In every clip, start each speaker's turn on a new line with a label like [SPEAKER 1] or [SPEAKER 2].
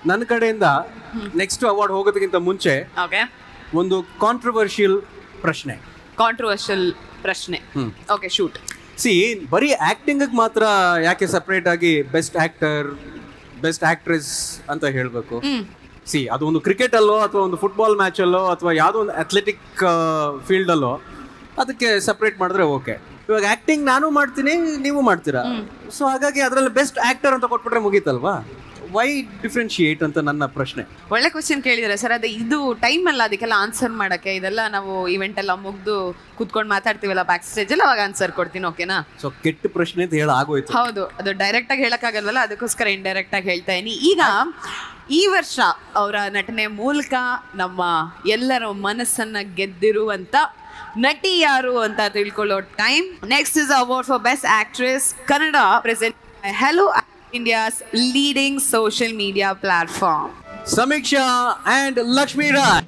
[SPEAKER 1] ನನ್ನ ಕಡೆಯಿಂದ next award ಹೋಗೋದಕ್ಕಿಂತ ಮುಂಚೆ
[SPEAKER 2] ಓಕೆ
[SPEAKER 1] ಒಂದು ಕಾಂಟ್ರವರ್ಷಿಯಲ್ ಪ್ರಶ್ನೆ
[SPEAKER 2] ಕಾಂಟ್ರವರ್ಷಿಯಲ್ ಪ್ರಶ್ನೆ ಓಕೆ ಶೂಟ್
[SPEAKER 1] ಸಿ ಬರೀ ಆಕ್ಟಿಂಗ್ ಮಾತ್ರ ಯಾಕೆ ಸಪ್ರೇಟ್ ಆಗಿ ಬೆಸ್ಟ್ ಆಕ್ಟರ್ ಬೆಸ್ಟ್ ಆಕ್ಟ್ರೆಸ್ ಅಂತ ಹೇಳಬೇಕು ಸಿ ಅದು ಒಂದು ಕ್ರಿಕೆಟ್ ಅಲ್ಲೋ ಅಥವಾ ಒಂದು ಫುಟ್ಬಾಲ್ ಮ್ಯಾಚ್ ಅಲ್ಲೋ ಅಥವಾ ಯಾವುದೋ ಒಂದು ಅಥ್ಲೆಟಿಕ್ ಫೀಲ್ಡ್ ಅಲ್ಲೋ ಅದಕ್ಕೆ ಸಪ್ರೇಟ್ ಮಾಡಿದ್ರೆ ಓಕೆ ಇವಾಗ ಆಕ್ಟಿಂಗ್ ನಾನು ಮಾಡ್ತೀನಿ ನೀವು ಮಾಡ್ತೀರಾ ಸೊ ಹಾಗಾಗಿ ಅದರಲ್ಲಿ ಬೆಸ್ಟ್ ಆಕ್ಟರ್ ಅಂತ ಕೊಟ್ಬಿಟ್ರೆ ಮುಗೀತಲ್ವಾ ವೈ ಡಿಫ್ರೆನ್ಶಿಯೇಟ್ ಅಂತ ನನ್ನ ಪ್ರಶ್ನೆ
[SPEAKER 2] ಒಳ್ಳೆ ಕ್ವಶನ್ ಕೇಳಿದ್ರೆ ಸರ್ ಅದು ಇದು ಟೈಮ್ ಅಲ್ಲ ಅದಕ್ಕೆಲ್ಲ ಆನ್ಸರ್ ಮಾಡಕ್ಕೆ ಇದೆಲ್ಲ ನಾವು ಇವೆಂಟ್ ಎಲ್ಲ ಮುಗ್ದು ಕುತ್ಕೊಂಡು ಮಾತಾಡ್ತೀವಲ್ಲ ಬ್ಯಾಕ್ ಸ್ಟೇಜ್ ಅಲ್ಲಿ ಅವಾಗ ಆನ್ಸರ್ ಕೊಡ್ತೀನಿ ಓಕೆನಾ
[SPEAKER 1] ಸೊ ಕೆಟ್ಟ ಪ್ರಶ್ನೆ ಅಂತ ಹೇಳಿ ಆಗೋಯ್ತು
[SPEAKER 2] ಹೌದು ಅದು ಡೈರೆಕ್ಟ್ ಆಗಿ ಹೇಳಕ್ಕಾಗಲ್ವಲ್ಲ ಅದಕ್ಕೋಸ್ಕರ ಇಂಡೈರೆಕ್ಟ್ ಆಗಿ ಹೇಳ್ತಾ ಇದೀನಿ ಈಗ ಈ ವರ್ಷ ಅವರ ನಟನೆ ಮೂಲಕ ನಮ್ಮ ಎಲ್ಲರ ಮನಸ್ಸನ್ನ ಗೆದ್ದಿರುವಂತ ನಟಿ ಯಾರು ಅಂತ ತಿಳ್ಕೊಳ್ಳೋ time next is award for best actress Kannada present hello India's leading social media platform
[SPEAKER 1] Sameeksha and Lakshmi Rai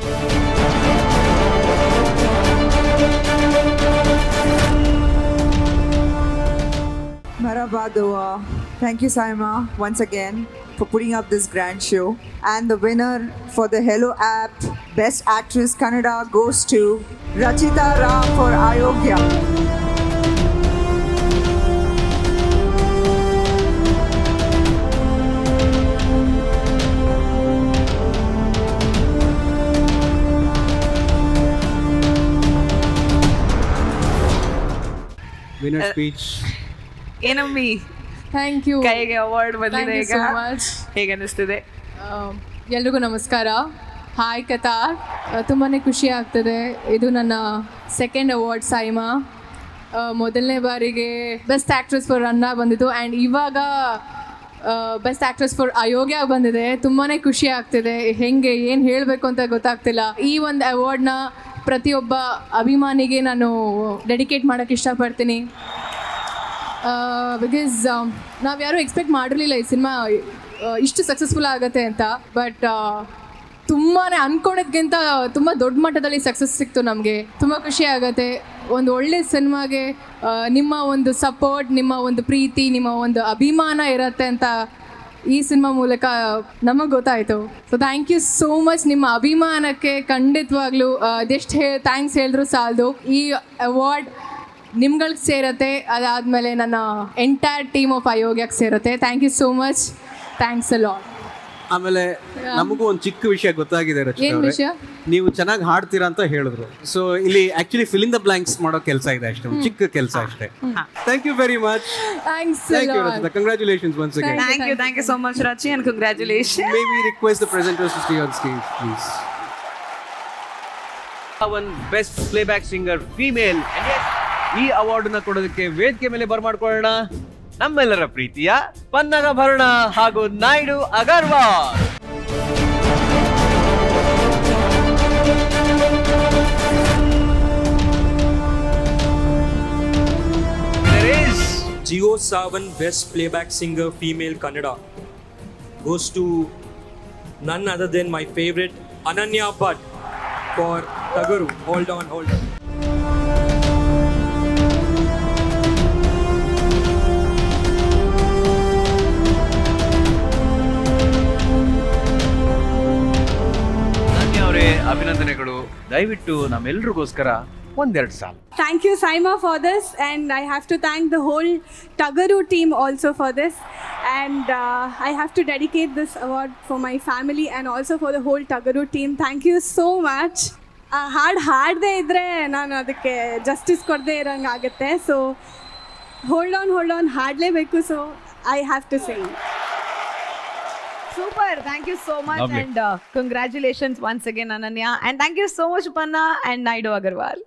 [SPEAKER 3] Marhaba Doa. Thank you, Saima, once again for putting up this grand show. And the winner for the Hello app Best Actress Kannada goes to Rachita Ram for Ayogya.
[SPEAKER 1] Winner speech
[SPEAKER 2] ಏನಮ್ಮಿ
[SPEAKER 4] thank you
[SPEAKER 2] ಕೈಗೆ award ಬಂದಿದೆ
[SPEAKER 4] Thank you
[SPEAKER 2] ಈಗ
[SPEAKER 4] so much.
[SPEAKER 2] ಹೇಗೆ ಅನಿಸ್ತಿದೆ
[SPEAKER 4] ಎಲ್ರಿಗೂ ನಮಸ್ಕಾರ hi Qatar ತುಂಬಾ ಖುಷಿ ಆಗ್ತದೆ ಇದು ನನ್ನ ಸೆಕೆಂಡ್ ಅವಾರ್ಡ್ ಸೈಮಾ ಆ, ಮೊದಲನೇ ಬಾರಿಗೆ ಬೆಸ್ಟ್ ಆ್ಯಕ್ಟ್ರೆಸ್ ಫಾರ್ ರನ್ನ ಬಂದಿತ್ತು ಆ್ಯಂಡ್ ಇವಾಗ ಬೆಸ್ಟ್ ಆ್ಯಕ್ಟ್ರೆಸ್ ಫಾರ್ ಅಯೋಗ್ಯ ಬಂದಿದೆ ತುಂಬಾ ಖುಷಿ ಆಗ್ತಿದೆ ಹೆಂಗೆ ಏನು ಹೇಳಬೇಕು ಅಂತ ಗೊತ್ತಾಗ್ತಿಲ್ಲ ಈ ಒಂದು ಅವಾರ್ಡ್ನ ಪ್ರತಿಯೊಬ್ಬ ಅಭಿಮಾನಿಗೆ ನಾನು ಡೆಡಿಕೇಟ್ ಮಾಡೋಕ್ಕೆ ಇಷ್ಟಪಡ್ತೀನಿ ಬಿಕಾಸ್ ನಾವು ಯಾರೂ ಎಕ್ಸ್ಪೆಕ್ಟ್ ಮಾಡಿರಲಿಲ್ಲ ಈ ಸಿನಿಮಾ ಇಷ್ಟು ಸಕ್ಸಸ್ಫುಲ್ ಆಗುತ್ತೆ ಅಂತ ಬಟ್ ತುಂಬಾ ಅಂದ್ಕೊಂಡಿದ್ಕಿಂತ ತುಂಬ ದೊಡ್ಡ ಮಟ್ಟದಲ್ಲಿ ಸಕ್ಸಸ್ ಸಿಕ್ತು ನಮಗೆ ತುಂಬ ಖುಷಿ ಆಗುತ್ತೆ ಒಂದು ಒಳ್ಳೆ ಸಿನಿಮಾಗೆ ನಿಮ್ಮ ಒಂದು ಸಪೋರ್ಟ್ ನಿಮ್ಮ ಒಂದು ಪ್ರೀತಿ ನಿಮ್ಮ ಒಂದು ಅಭಿಮಾನ ಇರುತ್ತೆ ಅಂತ ಈ ಸಿನಿಮಾ ಮೂಲಕ ನಮಗೆ ಗೊತ್ತಾಯಿತು so thank you so much ನಿಮ್ಮ ಅಭಿಮಾನಕ್ಕೆ ಖಂಡಿತವಾಗ್ಲೂ ಅದೆಷ್ಟು ಹೇ ಥ್ಯಾಂಕ್ಸ್ ಹೇಳಿದ್ರು ಸಾಲದು ಈ ಅವಾರ್ಡ್ ನಿಮ್ಗಳಿಗೆ ಸೇರತ್ತೆ ಅದಾದಮೇಲೆ ನನ್ನ ಎಂಟೈರ್ ಟೀಮ್ ಆಫ್ ಅಯೋಗ್ಯಕ್ಕೆ ಸೇರುತ್ತೆ thank you so much thanks a lot
[SPEAKER 1] ಆಮೇಲೆ ನಮಗೂ ಒಂದು ಚಿಕ್ಕ ವಿಷಯ ಗೊತ್ತಾಗಿದೆ ರಚಿತಾ
[SPEAKER 4] ಏನ್
[SPEAKER 1] ಅವ್ರೆ.
[SPEAKER 4] ವಿಷಯ?
[SPEAKER 1] ನೀವು ಚೆನ್ನಾಗಿ ಹಾಡ್ತೀರಾ ಅಂತ ಹೇಳಿದ್ರು ಸೊ ಇಲ್ಲಿ actually fill in the blanks ಮಾಡೋ ಕೆಲಸ ಇದೆ ಅಷ್ಟೇ ಒಂದು ಚಿಕ್ಕ ಕೆಲಸ ಅಷ್ಟೇ thank you very much
[SPEAKER 4] thanks
[SPEAKER 1] thank you Rachita congratulations once again
[SPEAKER 2] thank you thank you so much Rachi and congratulation
[SPEAKER 1] may we request the presenters to stay on stage please
[SPEAKER 5] one best playback singer female ಈ award ನ ಕೊಡೋದಕ್ಕೆ ವೇದಿಕೆ ಮೇಲೆ ಬರ್ಮಾಡ್ಕೊಳ್ಳೋಣ ನಮ್ಮೆಲ್ಲರ ಪ್ರೀತಿಯ ಪನ್ನಗ ಭರಣ ಹಾಗೂ Naidu Agarwal There is
[SPEAKER 6] Geo Savan Best Playback Singer Female Kannada goes to none other than my favorite Ananya Bhatt for Tagaru. Hold on, hold on.
[SPEAKER 5] ಧನ್ಯ ಅವರೇ ಅಭಿನಂದನೆಗಳು ದಯವಿಟ್ಟು ನಮ್ಮೆಲ್ರಿಗೋಸ್ಕರ ಒಂದೆರಡು ಸಾಲ
[SPEAKER 7] Thank you, Saima, for this, and I have to thank the whole Tagaru team also for this. And uh, I have to dedicate this award for my family and also for the whole Tagaru team. Thank you so much. ಆ ಹಾಡು ಹಾಡದೇ ಇದ್ದರೆ ನಾನು ಅದಕ್ಕೆ justice ಕೊಡದೇ ಇರೋಂಗೆ ಆಗುತ್ತೆ so hold on hold on ಹಾಡಲೇಬೇಕು so I have to sing
[SPEAKER 2] Super. Thank you so much.
[SPEAKER 5] Lovely.
[SPEAKER 2] And uh, congratulations once again, Ananya. And thank you so much, Panna and Naidu Agarwal.